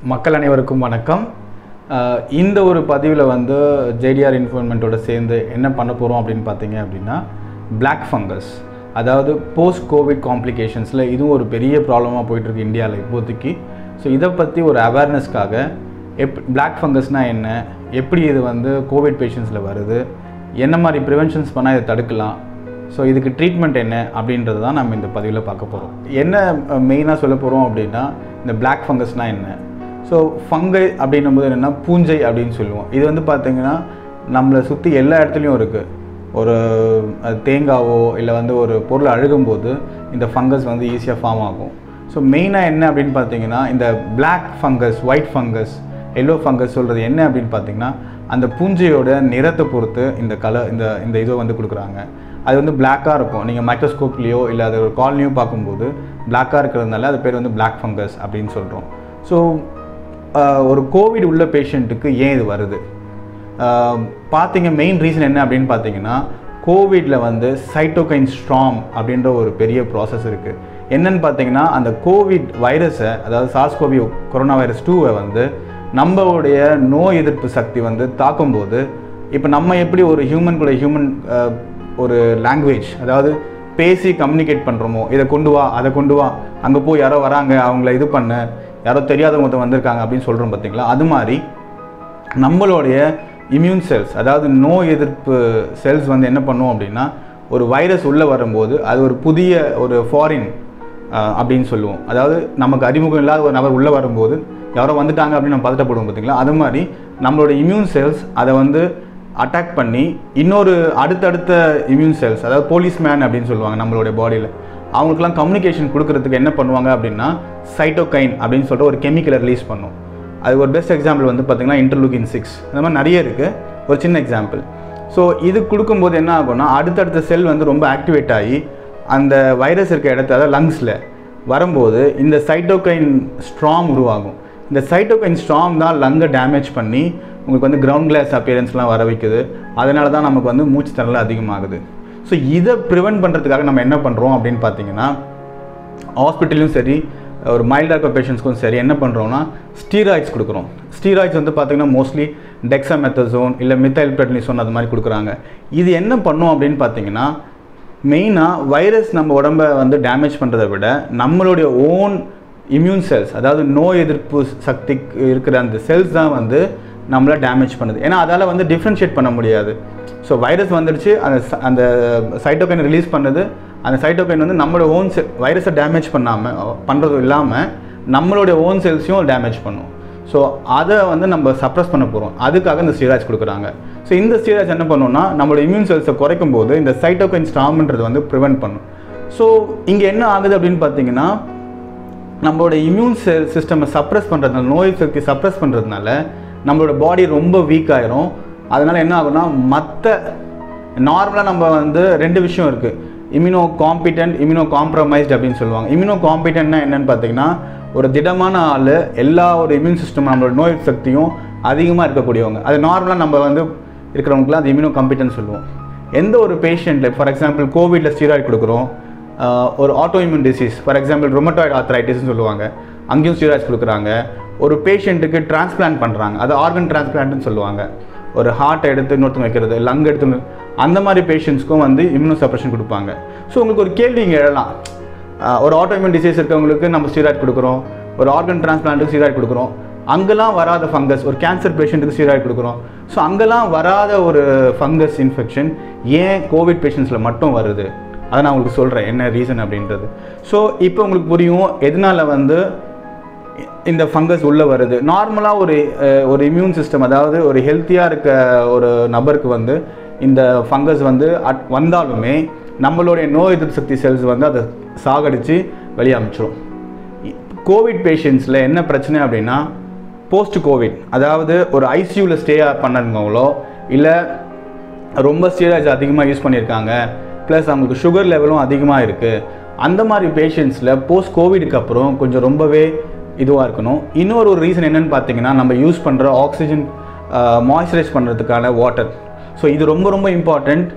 மக்கள் அனைவருக்கும் வணக்கம் அஹ் இந்த ஒரு பதிவில் வந்து ஜேடிஆர் இன்ஃபோர்மெண்ட்டோட சேர்ந்து என்ன பண்ண போகிறோம் அப்படின்னு பார்த்தீங்க அப்படின்னா Black ஃபங்கஸ் அதாவது போஸ்ட் கோவிட் காம்ப்ளிகேஷன்ஸில் இதுவும் ஒரு பெரிய ப்ராப்ளமாக போயிட்டுருக்கு இந்தியாவில் இப்போதைக்கு ஸோ இதை பற்றி ஒரு அவேர்னஸ்க்காக எப் பிளாக் ஃபங்கஸ்னால் என்ன எப்படி இது வந்து கோவிட் பேஷண்ட்ஸில் வருது என்ன மாதிரி ப்ரிவென்ஷன்ஸ் பண்ணால் இதை தடுக்கலாம் ஸோ இதுக்கு ட்ரீட்மெண்ட் என்ன அப்படின்றது தான் நம்ம இந்த பதிவில் பார்க்க போகிறோம் என்ன மெயினாக சொல்ல போகிறோம் அப்படின்னா இந்த Black ஃபங்கஸ்னால் என்ன ஸோ ஃபங்கை அப்படின்னும் போது என்னென்னா பூஞ்சை அப்படின்னு சொல்லுவோம் இது வந்து பார்த்திங்கன்னா நம்மளை சுற்றி எல்லா இடத்துலையும் இருக்குது ஒரு அது தேங்காவோ இல்லை வந்து ஒரு பொருள் அழுகும்போது இந்த ஃபங்கஸ் வந்து ஈஸியாக ஃபார்ம் ஆகும் ஸோ மெயினாக என்ன அப்படின்னு பார்த்தீங்கன்னா இந்த Black fungus white fungus yellow fungus சொல்கிறது என்ன அப்படின்னு பார்த்தீங்கன்னா அந்த பூஞ்சையோட நிறத்தை பொறுத்து இந்த கலர் இந்த இந்த இதை வந்து கொடுக்குறாங்க அது வந்து பிளாக்காக இருக்கும் நீங்கள் மைக்ரோஸ்கோப்லேயோ இல்லை அது ஒரு கால்னியோ பார்க்கும்போது பிளாக்காக இருக்கிறதுனால அது பேர் வந்து Black ஃபங்கஸ் அப்படின்னு சொல்கிறோம் ஸோ ஒரு கோவிட் உள்ள பேஷண்ட்டுக்கு ஏன் இது வருது ஆஹ் பார்த்தீங்க மெயின் ரீசன் என்ன அப்படின்னு பார்த்தீங்கன்னா கோவிடில் வந்து சைட்டோகைன் ஸ்ட்ராம் அப்படின்ற ஒரு பெரிய ப்ராசஸ் இருக்குது என்னன்னு பார்த்தீங்கன்னா அந்த கோவிட் வைரஸை அதாவது சார்ஸ்கோவி கொரோனா வைரஸ் டூவை வந்து நம்மளுடைய நோய் எதிர்ப்பு சக்தி வந்து தாக்கும்போது இப்போ நம்ம எப்படி ஒரு ஹியூமன் கூட ஹியூமன் ஒரு லாங்குவேஜ் அதாவது பேசி கம்யூனிகேட் பண்ணுறோமோ இதை கொண்டு வா அதை கொண்டு வா அங்கே போய் யாரோ வராங்க அவங்கள இது பண்ண யாரோ தெரியாதவங்க வந்திருக்காங்க அப்படின்னு சொல்கிறோம் பார்த்தீங்களா அது மாதிரி நம்மளுடைய இம்யூன் செல்ஸ் அதாவது நோய் எதிர்ப்பு செல்ஸ் வந்து என்ன பண்ணும் அப்படின்னா ஒரு வைரஸ் உள்ளே வரும்போது அது ஒரு புதிய ஒரு ஃபாரின் அப்படின்னு சொல்லுவோம் அதாவது நமக்கு அறிமுகம் இல்லாத ஒரு நபர் உள்ளே வரும்போது யாரோ வந்துட்டாங்க அப்படின்னு நம்ம பதட்டப்படுவோம் பார்த்தீங்களா அது மாதிரி நம்மளோட இம்யூன் செல்ஸ் அதை வந்து அட்டாக் பண்ணி இன்னொரு அடுத்தடுத்த இம்யூன் செல்ஸ் அதாவது போலீஸ்மேன் அப்படின்னு சொல்லுவாங்க நம்மளுடைய பாடியில் அவங்களுக்குலாம் கம்யூனிகேஷன் கொடுக்கறதுக்கு என்ன பண்ணுவாங்க அப்படின்னா சைட்டோகைன் அப்படின்னு சொல்லிட்டு ஒரு கெமிக்கலை ரிலீஸ் பண்ணும் அது ஒரு பெஸ்ட் எக்ஸாம்பிள் வந்து பார்த்திங்கன்னா இன்டர்லூக்கின் சிக்ஸ் அந்த மாதிரி நிறைய இருக்குது ஒரு சின்ன எக்ஸாம்பிள் ஸோ இது கொடுக்கும்போது என்ன ஆகும்னா அடுத்தடுத்த செல் வந்து ரொம்ப ஆக்டிவேட் ஆகி அந்த வைரஸ் இருக்க இடத்த அதாவது லங்ஸில் வரும்போது இந்த சைட்டோகைன் ஸ்ட்ராங் உருவாகும் இந்த சைட்டோகைன் ஸ்ட்ராங் தான் லங்கை டேமேஜ் பண்ணி உங்களுக்கு வந்து கிரவுண்ட் கிளாஸ் அப்பியரன்ஸ்லாம் வர வைக்குது அதனால தான் நமக்கு வந்து மூச்சு திணறல் அதிகமாகுது ஸோ இதை ப்ரிவென்ட் பண்ணுறதுக்காக நம்ம என்ன பண்ணுறோம் அப்படின்னு பார்த்தீங்கன்னா ஹாஸ்பிட்டலும் சரி ஒரு மைல்டாக இருக்க பேஷண்ட்ஸ்க்கும் சரி என்ன பண்ணுறோம்னா ஸ்டீராய்ட்ஸ் கொடுக்குறோம் ஸ்டீராய்ட்ஸ் வந்து பார்த்திங்கன்னா மோஸ்ட்லி டெக்ஸாமெத்தசோன் இல்லை மித்தைல் பிரெட்னிசோன் அது மாதிரி கொடுக்குறாங்க இது என்ன பண்ணும் அப்படின்னு பார்த்தீங்கன்னா மெயினாக வைரஸ் நம்ம உடம்ப வந்து டேமேஜ் பண்ணுறதை விட நம்மளுடைய ஓன் இம்யூன் செல்ஸ் அதாவது நோய் எதிர்ப்பு சக்தி இருக்கிற அந்த செல்ஸ் தான் வந்து நம்மளை டேமேஜ் பண்ணுது ஏன்னா அதால் வந்து டிஃப்ரென்ஷியேட் பண்ண முடியாது ஸோ வைரஸ் வந்துடுச்சு அந்த ச- அந்த சைட்டோகைன் ரிலீஸ் பண்ணுது அந்த சைட்டோகைன் வந்து நம்மளோட ஓன் செல் வைரஸை டேமேஜ் பண்ணாமல் பண்ணுறதும் இல்லாமல் நம்மளுடைய ஓன் செல்ஸையும் டேமேஜ் பண்ணும் ஸோ அதை வந்து நம்ம சப்ரஸ் பண்ண போகிறோம் அதுக்காக இந்த ஸ்டீராய்ட்ஸ் கொடுக்குறாங்க ஸோ இந்த ஸ்டீராய்ட்ஸ் என்ன பண்ணுன்னா நம்மளோட இம்யூன் செல்ஸை குறைக்கும் போது இந்த சைட்டோகைன் ஸ்ட்ராம்ன்றது வந்து ப்ரிவென்ட் பண்ணும் ஸோ இங்கே என்ன ஆகுது அப்படின்னு பார்த்தீங்கன்னா நம்மளோட இம்யூன் செல் சிஸ்டமை சப்ரஸ் பண்ணுறதுனால நோய் சக்தி சப்ரஸ் பண்ணுறதுனால நம்மளோட பாடி ரொம்ப வீக் ஆயிரும் அதனால் என்ன ஆகும்னா மற்ற நார்மலாக நம்ம வந்து ரெண்டு விஷயம் இருக்குது இம்யூனோ காம்பிட்டன்ட் இம்யூனோ காம்ப்ரமைஸ்ட் அப்படின்னு சொல்லுவாங்க இம்யூனோ காம்பிட்டன்ட்னா என்னன்னு பார்த்தீங்கன்னா ஒரு திடமான ஆள் எல்லா ஒரு இம்யூன் சிஸ்டம் நம்மளோட நோய் சக்தியும் அதிகமாக இருக்கக்கூடியவங்க அது நார்மலாக நம்ம வந்து இருக்கிறவங்களுக்குலாம் அது இம்யூனோ காம்பிட்டன்ட் சொல்லுவோம் எந்த ஒரு பேஷண்ட்டில் ஃபார் எக்ஸாம்பிள் கோவிடில் ஸ்டீராய்டு கொடுக்குறோம் ஆஹ் ஒரு auto immune disease for example rheumatoid ஆர்த்ரைட்டிஸ்னு சொல்லுவாங்க அங்கேயும் ஸ்டீராய்ட்ஸ் கொடுக்குறாங்க ஒரு பேஷண்ட்டுக்கு டிரான்ஸ்பிளான்ட் பண்ணுறாங்க அது ஆர்கன் டிரான்ஸ்பிளான்ட்னு சொல்லுவாங்க ஒரு ஹார்ட் எடுத்து இன்னொருத்தங்க வைக்கிறது லங் எடுத்து இன்னொரு- அந்த மாதிரி பேஷண்ட்ஸ்க்கும் வந்து இம்யூனோ சப்ரஷன் கொடுப்பாங்க ஸோ உங்களுக்கு ஒரு கேள்வி இங்கே எழலாம் ஆஹ் ஒரு ஆட்டோமின் டிசீஸ் இருக்கவங்களுக்கு நம்ம ஸ்டீராய்ட் கொடுக்குறோம் ஒரு ஆர்கன் டிரான்ஸ்பிளான்ட்டுக்கு ஸ்டீராய்ட் கொடுக்குறோம் அங்கெல்லாம் வராத ஃபங்கஸ் ஒரு கேன்சர் பேஷண்ட்டுக்கு ஸ்டீராய்ட் கொடுக்குறோம் ஸோ அங்கெல்லாம் வராத ஒரு ஃபங்கஸ் இன்ஃபெக்ஷன் ஏன் கோவிட் பேஷண்ட்ஸில் மட்டும் வருது அதை நான் உங்களுக்கு சொல்கிறேன் என்ன ரீசன் அப்படின்றது ஸோ இப்போ உங்களுக்கு புரியும் எதனால வந்து இந்த ஃபங்கஸ் உள்ளே வருது நார்மலாக ஒரு அஹ், ஒரு இம்யூன் சிஸ்டம் அதாவது ஒரு ஹெல்த்தியாக இருக்க ஒரு நபருக்கு வந்து இந்த ஃபங்கஸ் வந்து அட் வந்தாலுமே நம்மளுடைய நோய் எதிர்ப்பு சக்தி செல்ஸ் வந்து அதை சாகடித்து வெளியே அமிச்சிரும் கோவிட் பேஷண்ட்ஸில் என்ன பிரச்சனை அப்படின்னா போஸ்ட் கோவிட் அதாவது ஒரு ஐசியூவில் ஸ்டே பண்ணவங்களோ இல்லை ரொம்ப ஸ்டீராய்ட்ஸ் அதிகமாக யூஸ் பண்ணியிருக்காங்க ப்ளஸ் அவங்களுக்கு சுகர் லெவலும் அதிகமாக இருக்குது அந்த மாதிரி பேஷண்ட்ஸில் போஸ்ட் கோவிடுக்கு அப்புறம் கொஞ்சம் ரொம்பவே இதுவாக இருக்கணும் இன்னொரு ஒரு ரீசன் என்னன்னு பார்த்தீங்கன்னா நம்ம யூஸ் பண்ணுற ஆக்சிஜன் மாய்ஸ்சரைஸ் பண்ணுறதுக்கான வாட்டர் ஸோ இது ரொம்ப ரொம்ப இம்பார்ட்டண்ட்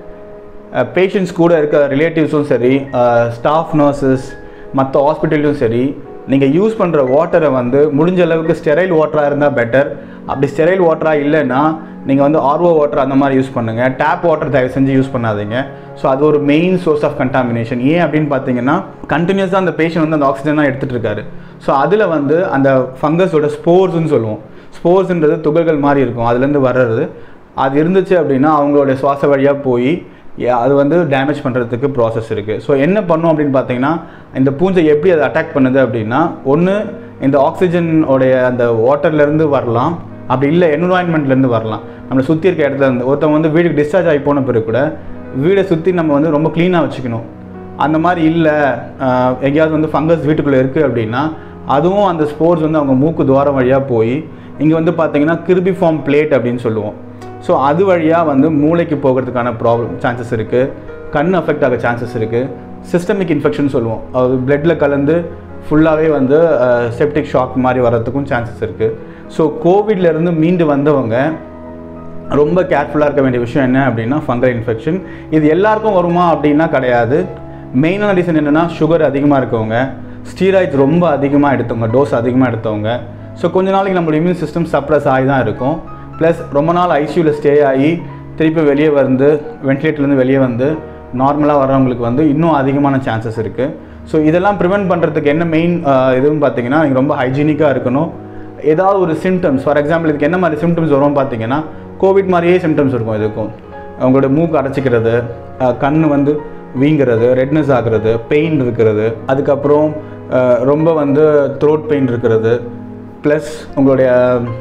பேஷண்ட்ஸ் கூட இருக்க ரிலேட்டிவ்ஸும் சரி ஸ்டாஃப் நர்சஸ் மற்ற ஹாஸ்பிட்டல்லையும் சரி நீங்கள் யூஸ் பண்ணுற வாட்டரை வந்து முடிஞ்ச அளவுக்கு ஸ்டெரைல் வாட்டராக இருந்தால் பெட்டர் அப்படி ஸ்டெரைல் வாட்டராக இல்லைன்னா நீங்கள் வந்து ஆர்ஓ வாட்டர் அந்த மாதிரி யூஸ் பண்ணுங்கள் டேப் வாட்டர் தயவு செஞ்சு யூஸ் பண்ணாதீங்க ஸோ அது ஒரு மெயின் சோர்ஸ் ஆஃப் கண்டாமினேஷன் ஏன் அப்படின்னு பார்த்தீங்கன்னா கண்டினியூஸாக அந்த பேஷண்ட் வந்து அந்த ஆக்சிஜன் தான் எடுத்துகிட்டு இருக்காரு ஸோ அதில் வந்து அந்த ஃபங்கஸோட ஸ்போர்ஸ்னு சொல்லுவோம் ஸ்போர்ஸ்ன்றது துகள்கள் மாதிரி இருக்கும் அதுலேருந்து வர்றது அது இருந்துச்சு அப்படின்னா அவங்களோட சுவாச வழியாக போய் யா- அது வந்து டேமேஜ் பண்ணுறதுக்கு ப்ராசஸ் இருக்குது ஸோ என்ன பண்ணும் அப்படின்னு பார்த்தீங்கன்னா இந்த பூஞ்சை எப்படி அதை அட்டாக் பண்ணுது அப்படின்னா ஒன்று இந்த ஆக்சிஜன் உடைய அந்த வாட்டர்லேருந்து வரலாம் அப்படி இல்லை என்விரான்மெண்ட்லேருந்து வரலாம் நம்மளை சுற்றி இருக்க இடத்துல இருந்து ஒருத்தவங்க வந்து வீட்டுக்கு டிஸ்சார்ஜ் ஆகி போன பிறகு கூட வீடை சுற்றி நம்ம வந்து ரொம்ப க்ளீனாக வச்சுக்கணும் அந்த மாதிரி இல்லை எங்கேயாவது வந்து ஃபங்கஸ் வீட்டுக்குள்ளே இருக்குது அப்படின்னா அதுவும் அந்த ஸ்போர்ஸ் வந்து அவங்க மூக்கு துவாரம் வழியாக போய் இங்கே வந்து பார்த்தீங்கன்னா கிருபி ஃபார்ம் பிளேட் அப்படின்னு சொல்லுவோம் ஸோ அது வழியாக வந்து மூளைக்கு போகிறதுக்கான ப்ராப்ளம் சான்சஸ் இருக்குது கண் அஃபெக்ட் ஆக சான்சஸ் இருக்குது சிஸ்டமிக் இன்ஃபெக்ஷன் சொல்லுவோம் அது பிளட்டில் கலந்து ஃபுல்லாகவே வந்து செப்டிக் ஷாக் மாதிரி வர்றதுக்கும் சான்சஸ் இருக்குது ஸோ கோவிட்லேருந்து மீண்டு வந்தவங்க ரொம்ப கேர்ஃபுல்லாக இருக்க வேண்டிய விஷயம் என்ன அப்படின்னா ஃபங்கல் இன்ஃபெக்ஷன் இது எல்லாருக்கும் வருமா அப்படின்னா கிடையாது மெயினான ரீசன் என்னென்னா சுகர் அதிகமாக இருக்கவங்க ஸ்டீராய்ட்ஸ் ரொம்ப அதிகமாக எடுத்தவங்க டோஸ் அதிகமாக எடுத்தவங்க ஸோ கொஞ்ச நாளைக்கு நம்மளோட இம்யூன் சிஸ்டம் சப்ரஸ் ஆகி தான் இருக்கும் ப்ளஸ் ரொம்ப நாள் ஐசியூவில் ஸ்டே ஆகி திருப்பி வெளியே வந்து வென்டிலேட்டர்லேருந்து வெளியே வந்து நார்மலாக வர்றவங்களுக்கு வந்து இன்னும் அதிகமான சான்சஸ் இருக்குது ஸோ இதெல்லாம் ப்ரிவென்ட் பண்ணுறதுக்கு என்ன மெயின் இதுன்னு பார்த்தீங்கன்னா நீங்கள் ரொம்ப ஹைஜீனிக்காக இருக்கணும் ஏதாவது ஒரு சிம்டம்ஸ் ஃபார் எக்ஸாம்பிள் இதுக்கு என்ன மாதிரி சிம்டம்ஸ் வரும் பார்த்தீங்கன்னா கோவிட் மாதிரியே சிம்டம்ஸ் இருக்கும் இதுக்கும் அவங்களோட மூக்கு அடைச்சிக்கிறது அஹ், கண் வந்து வீங்கிறது ரெட்னஸ் ஆகுறது பெயின் இருக்கிறது அதுக்கப்புறம் அஹ், ரொம்ப வந்து த்ரோட் பெயின் இருக்கிறது ப்ளஸ் உங்களுடைய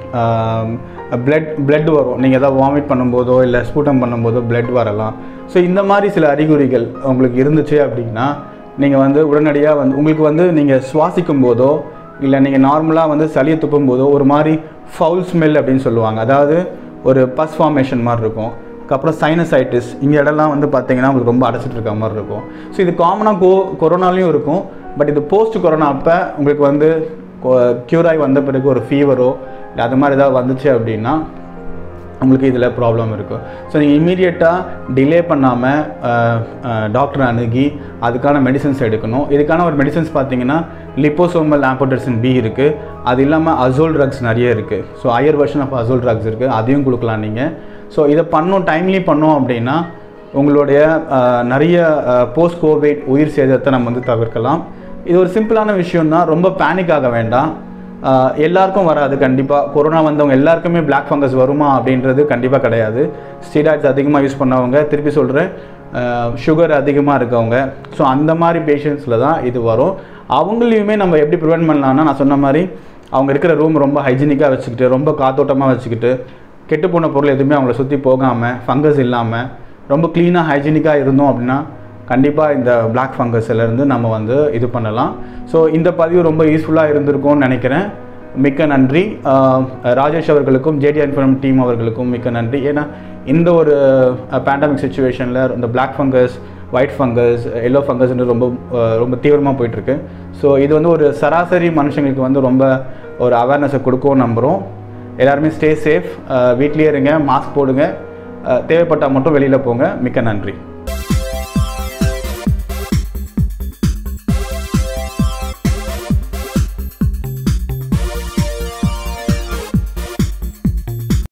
பிளட் பிளட் வரும் நீங்கள் ஏதாவது வாமிட் பண்ணும்போதோ இல்லை ஸ்பூட்டம் பண்ணும்போதோ பிளட் வரலாம் ஸோ இந்த மாதிரி சில அறிகுறிகள் உங்களுக்கு இருந்துச்சு அப்படின்னா நீங்கள் வந்து உடனடியாக வந்து உங்களுக்கு வந்து நீங்கள் சுவாசிக்கும் போதோ இல்லை நீங்கள் நார்மலாக வந்து சளியை துப்பும் போதோ ஒரு மாதிரி ஃபவுல் ஸ்மெல் அப்படின்னு சொல்லுவாங்க அதாவது ஒரு பஸ் ஃபார்மேஷன் மாதிரி இருக்கும் அதுக்கப்புறம் சைனசைட்டிஸ் இங்கே இடம்லாம் வந்து பார்த்தீங்கன்னா உங்களுக்கு ரொம்ப அடைச்சிட்டு இருக்க மாதிரி இருக்கும் ஸோ இது காமனாக கோ கொரோனாலையும் இருக்கும் பட் இது போஸ்ட் கொரோனா அப்போ உங்களுக்கு வந்து க்யூர் ஆகி வந்த பிறகு ஒரு ஃபீவரோ இல்லை அது மாதிரி ஏதாவது வந்துச்சு அப்படின்னா உங்களுக்கு இதில் ப்ராப்ளம் இருக்கும் ஸோ நீங்கள் இமீடியட்டாக டிலே பண்ணாமல் டாக்டர் அணுகி அதுக்கான மெடிசன்ஸ் எடுக்கணும் இதுக்கான ஒரு மெடிசன்ஸ் பார்த்தீங்கன்னா லிப்போசோமல் ஆம்போடர்சின் பி இருக்குது அது இல்லாமல் அசோல் ட்ரக்ஸ் நிறைய இருக்குது so higher version of azole drugs இருக்குது அதையும் கொடுக்கலாம் நீங்கள் ஸோ இதை பண்ணோம் டைம்லி பண்ணோம் அப்படின்னா உங்களுடைய அஹ், நிறைய போஸ்ட் கோவிட் உயிர் சேதத்தை நம்ம வந்து தவிர்க்கலாம் இது ஒரு சிம்பிளான விஷயம் தான் ரொம்ப பேனிக் ஆக வேண்டாம் ஆஹ் எல்லாருக்கும் வராது கண்டிப்பாக கொரோனா வந்தவங்க எல்லாருக்குமே Black ஃபங்கஸ் வருமா அப்படின்றது கண்டிப்பாக கிடையாது ஸ்டீராய்ட்ஸ் அதிகமாக யூஸ் பண்ணவங்க திருப்பி சொல்கிறேன் சுகர் அதிகமாக இருக்கவங்க ஸோ அந்த மாதிரி பேஷண்ட்ஸில் தான் இது வரும் அவங்களையுமே நம்ம எப்படி ப்ரிவென்ட் பண்ணலாம்னா நான் சொன்ன மாதிரி அவங்க இருக்கிற ரூம் ரொம்ப ஹைஜீனிக்காக வச்சுக்கிட்டு ரொம்ப காத்தோட்டமாக வச்சுக்கிட்டு கெட்டுப்போன பொருள் எதுவுமே அவங்கள சுற்றி போகாமல் ஃபங்கஸ் இல்லாமல் ரொம்ப க்ளீனாக ஹைஜீனிக்காக இருந்தோம் அப்படின்னா கண்டிப்பாக இந்த Black fungus ல இருந்து நம்ம வந்து இது பண்ணலாம் ஸோ இந்த பதிவு ரொம்ப யூஸ்ஃபுல்லாக இருந்திருக்கும்னு நினைக்கிறேன் மிக்க நன்றி ஆஹ் ராஜேஷ் அவர்களுக்கும் ஜேடி இன்ஃபர்ம் டீம் அவர்களுக்கும் மிக்க நன்றி ஏன்னா இந்த ஒரு பேண்டமிக் சுச்சுவேஷனில் இந்த Black fungus ஒயிட் ஃபங்கஸ் எல்லோ ஃபங்கஸ்ன்றது ரொம்ப ஆஹ் ரொம்ப தீவிரமாக போயிட்டுருக்கு ஸோ இது வந்து ஒரு சராசரி மனுஷங்களுக்கு வந்து ரொம்ப ஒரு அவேர்னஸை கொடுக்கவும் நம்புகிறோம் எல்லாருமே ஸ்டே சேஃப் வீட்லேயே இருங்க மாஸ்க் போடுங்க ஆஹ் தேவைப்பட்டால் மட்டும் வெளியில் போங்க மிக்க நன்றி